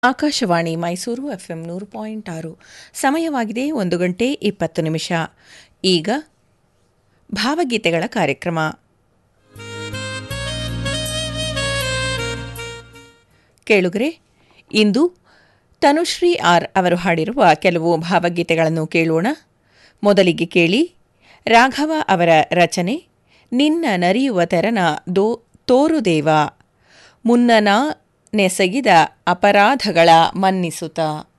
Akashvani Mysuru FM ನೂರು point ಆರು ಸಮಯವಾಗಿದೆ ಒಂದು ಗಂಟೆ ಇಪ್ಪತ್ತು ನಿಮಿಷ ಈಗ ಭಾವಗೀತೆಗಳ ಕಾರ್ಯಕ್ರಮ ಕೇಳುಗರೆ ಇಂದು ತನುಶ್ರೀ ಆರ್ ಅವರು ಹಾಡಿರುವ ಕೆಲವು ಭಾವಗೀತೆಗಳನ್ನು ಕೇಳೋಣ ಮೊದಲಿಗೆ ಕೇಳಿ ರಾಘವ ಅವರ ರಚನೆ ನಿನ್ನ ನರಿಯುವ ತೆರನ ದೋ ತೋರುದೇವ ಮುನ್ನನ ನೆಸಗಿದ ಅಪರಾಧಗಳ ಮನ್ನಿಸುತ್ತ